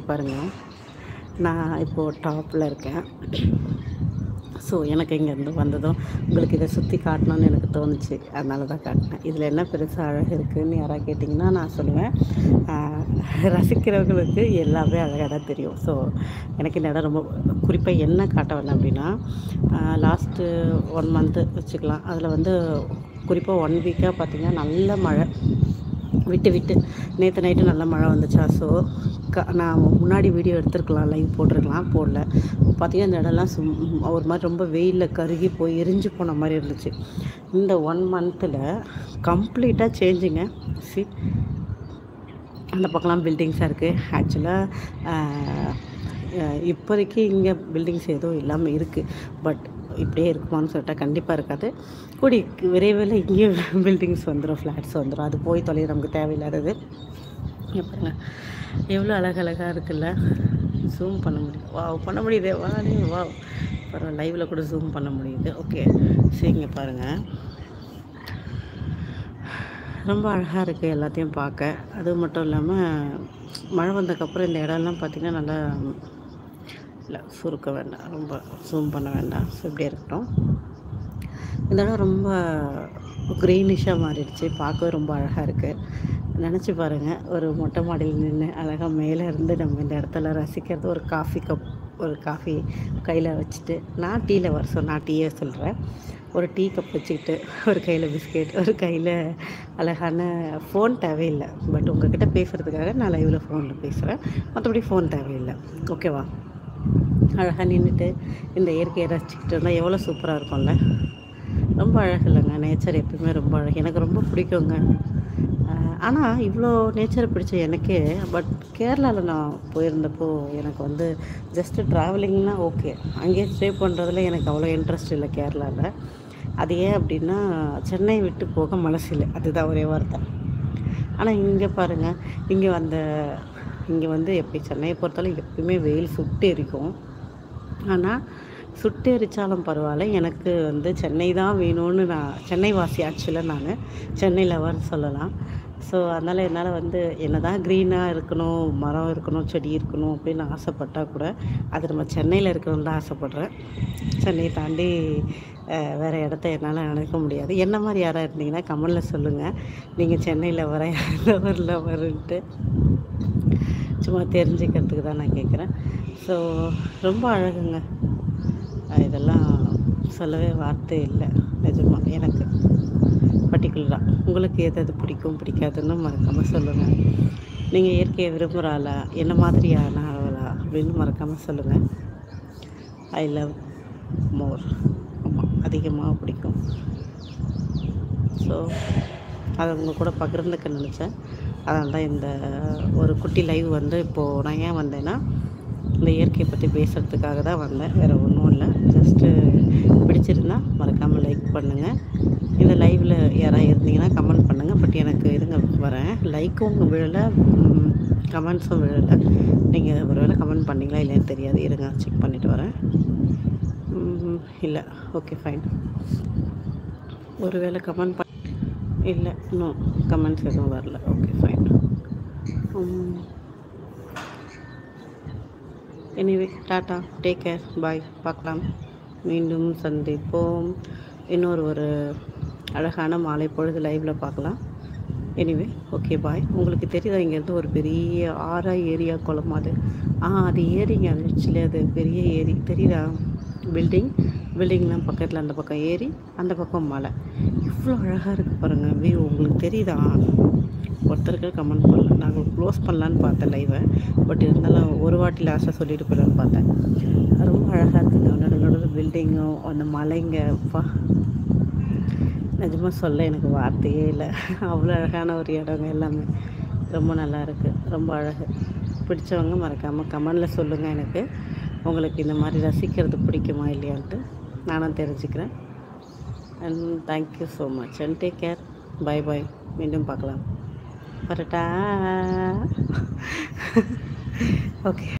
பாருங்கள் நான் இப்போது டாப்பில் இருக்கேன் ஸோ எனக்கு இங்கேருந்து வந்ததும் உங்களுக்கு இதை சுற்றி காட்டணும்னு எனக்கு தோணுச்சு அதனால தான் காட்டினேன் இதில் என்ன பெருசாக அழகு இருக்குதுன்னு யாராவது கேட்டிங்கன்னா நான் சொல்லுவேன் ஆஹ், ரசிக்கிறவங்களுக்கு எல்லாமே அழகாக தான் தெரியும் ஸோ எனக்கு இந்த இடம் ரொம்ப குறிப்பாக என்ன காட்ட வரேன் அப்படின்னா லாஸ்ட்டு ஒன் மந்த்து வச்சுக்கலாம் அதில் வந்து குறிப்பாக ஒன் வீக்காக பார்த்திங்கன்னா நல்ல மழை விட்டு விட்டு நேற்று நைட்டு நல்ல மழை வந்துச்சா ஸோ க நான் முன்னாடி வீடியோ எடுத்துருக்கலாம் லைவ் போட்டிருக்கலாம் போடல பார்த்தீங்கன்னா இந்த இடம்லாம் சும் ஒரு மாதிரி ரொம்ப வெயிலில் கருகி போய் எரிஞ்சு போன மாதிரி இருந்துச்சு இந்த ஒன் மந்த்தில் கம்ப்ளீட்டாக சேஞ்சுங்க சி அந்த பக்கம்லாம் பில்டிங்ஸாக இருக்குது ஆக்சுவலாக இப்போதைக்கு இங்கே பில்டிங்ஸ் எதுவும் இல்லாமல் இருக்குது பட் இப்படியே இருக்குமான்னு சொல்லிட்டா கண்டிப்பாக இருக்காது கூடி விரைவில் இங்கேயும் பில்டிங்ஸ் வந்துடும் ஃப்ளாட்ஸ் வந்துடும் அது போய் தொலைது நமக்கு தேவையில்லாதது இங்க பாருங்க எவ்வளோ அழகழகாக இருக்குல்ல ஜூம் பண்ண முடியுது வா பண்ண முடியுது வா வா பரவாயில்ல லைவில் கூட ஜூம் பண்ண முடியுது ஓகே சரி இங்கே பாருங்கள் ரொம்ப அழகாக இருக்குது எல்லாத்தையும் பார்க்க அது மட்டும் இல்லாமல் மழை வந்ததுக்கப்புறம் இந்த இடம்லாம் பார்த்திங்கன்னா நல்லா இல்லை சுருக்க வேண்டாம் ரொம்ப ஜூம் பண்ண வேண்டாம் ஸோ இப்படியே இருக்கட்டும் இந்த இடம் ரொம்ப க்ரீனிஷாக மாறிடுச்சு பார்க்கவே ரொம்ப அழகாக இருக்குது நினச்சி பாருங்கள் ஒரு மொட்டை மாடியில் நின்று அழகாக மேலே இருந்து நம்ம இந்த இடத்துல ரசிக்கிறது ஒரு காஃபி கப் ஒரு காஃபி கையில் வச்சுட்டு நான் டீ லவர் ஸோ நான் டீயே சொல்கிறேன் ஒரு டீ கப் வச்சுக்கிட்டு ஒரு கையில் பிஸ்கெட் ஒரு கையில் அழகான ஃபோன் தேவையில்லை பட் உங்ககிட்ட பேசுகிறதுக்காக நான் லைவில் ஃபோனில் பேசுகிறேன் மற்றபடி ஃபோன் தேவையில்லை ஓகேவா அழகாக நின்றுட்டு இந்த இயற்கையை ரசிச்சுக்கிட்டு இருந்தால் எவ்வளோ சூப்பராக இருக்கும்ல ரொம்ப அழகு இல்லைங்க நேச்சர் எப்பயுமே ரொம்ப அழகு எனக்கு ரொம்ப பிடிக்குங்க ஆனால் இவ்வளோ நேச்சரை பிடிச்ச எனக்கே பட் கேரளாவில் நான் போயிருந்தப்போ எனக்கு வந்து ஜஸ்ட்டு ட்ராவலிங்னா ஓகே அங்கேயே ஸ்டே பண்ணுறதுல எனக்கு அவ்வளோ இன்ட்ரெஸ்ட் இல்லை கேரளாவில் அது ஏன் அப்படின்னா சென்னை விட்டு போக மனசு இல்லை அதுதான் ஒரே வார்த்தை ஆனால் இங்கே பாருங்கள் இங்கே அந்த இங்கே வந்து எப்படி சென்னையை பொறுத்தவரை எப்பயுமே வெயில் சுட்டு எரிக்கும் ஆனால் சுட்டு எரிச்சாலும் பரவாயில்ல எனக்கு வந்து சென்னை தான் வேணும்னு நான் சென்னை வாசி ஆக்சுவலாக நான் சென்னையில் வர சொல்லலாம் ஸோ அதனால் என்னால் வந்து என்ன தான் க்ரீனாக இருக்கணும் மரம் இருக்கணும் செடி இருக்கணும் அப்படின்னு ஆசைப்பட்டால் கூட அது நம்ம சென்னையில் இருக்கணும்னு தான் ஆசைப்பட்றேன் சென்னையை தாண்டி அஹ், வேறு இடத்த என்னால் நினைக்க முடியாது என்ன மாதிரி யாராக இருந்தீங்கன்னா கமெண்டில் சொல்லுங்கள் நீங்கள் சென்னையில் வர வரல வருன்ட்டு சும்மா தெரிஞ்சுக்கிறதுக்கு தான் நான் கேட்குறேன் ஸோ ரொம்ப அழகுங்க அஹ் இதெல்லாம் சொல்லவே வார்த்தை இல்லை நிஜமா எனக்கு பர்டிகுலராக உங்களுக்கு எது எது பிடிக்கும் பிடிக்காதுன்னு மறக்காமல் சொல்லுங்கள் நீங்கள் இயற்கையை விரும்புகிற ஆளா என்ன மாதிரியான ஆளா அப்படின்னு மறக்காமல் சொல்லுங்கள் ஐ லவ் மோர் ஆமாம் அதிகமாக பிடிக்கும் ஸோ அதை உங்கள் கூட பகிர்ந்துக்க நினச்சேன் அதனால தான் இந்த ஒரு குட்டி லைவ் வந்து இப்போது நான் ஏன் வந்தேன்னா இந்த இயற்கையை பற்றி பேசுகிறதுக்காக தான் வந்தேன் வேறு ஒன்றும் இல்லை ஜஸ்ட்டு பிடிச்சிருந்தா மறக்காமல் லைக் பண்ணுங்கள் இந்த லைவில் யாராவது இருந்தீங்கன்னா கமெண்ட் பண்ணுங்கள் பட் எனக்கு இருங்க வரேன் லைக்கும் விழலை கமெண்ட்ஸும் விழலை நீங்கள் ஒரு வேளை கமெண்ட் பண்ணீங்களா இல்லைன்னு தெரியாது இருங்க செக் பண்ணிவிட்டு வரேன் ம், இல்லை ஓகே ஃபைன் ஒரு வேளை கமெண்ட் பண்ண இல்லை இன்னும் கமெண்ட்ஸ் எதுவும் வரல okay fine anyway tata take care bye பார்க்கலாம் மீண்டும் சந்திப்போம் இன்னொரு ஒரு அழகான மாலை பொழுது லைவில் பார்க்கலாம் எனிவே ஓகே பாய் உங்களுக்கு தெரியுதா இங்கேருந்து ஒரு பெரிய ஆறா ஏரியா குளம் அது ஆ அது ஏரிங்க அது ஆக்சுவலி அது பெரிய ஏரி தெரியுதா பில்டிங் பில்டிங்லாம் பக்கத்தில் அந்த பக்கம் ஏரி அந்த பக்கம் மலை இவ்வளோ அழகாக இருக்குது பாருங்கள் வியூ உங்களுக்கு தெரியுதா ஒருத்தருக்கு கமெண்ட் பண்ணல நாங்கள் க்ளோஸ் பண்ணலான்னு பார்த்தேன் லைவை பட் இருந்தாலும் ஒரு வாட்டி லாஸ்ட்டாக சொல்லிட்டு போயிடலான்னு பார்த்தேன் ரொம்ப அழகாக இருக்குங்க நடு நடுவில் பில்டிங்கும் அந்த மலைங்க அப்பா நிஜமாக சொல்ல எனக்கு வார்த்தையே இல்லை அவ்வளோ அழகான ஒரு இடங்க எல்லாமே ரொம்ப நல்லா இருக்குது ரொம்ப அழகு பிடிச்சவங்க மறக்காமல் கமெண்டில் சொல்லுங்கள் எனக்கு உங்களுக்கு இந்த மாதிரி ரசிக்கிறது பிடிக்குமா இல்லையான்ட்டு நானும் தெரிஞ்சுக்கிறேன் and thank you so much and take care bye bye மீண்டும் பார்க்கலாம் வரட்டா ஓகே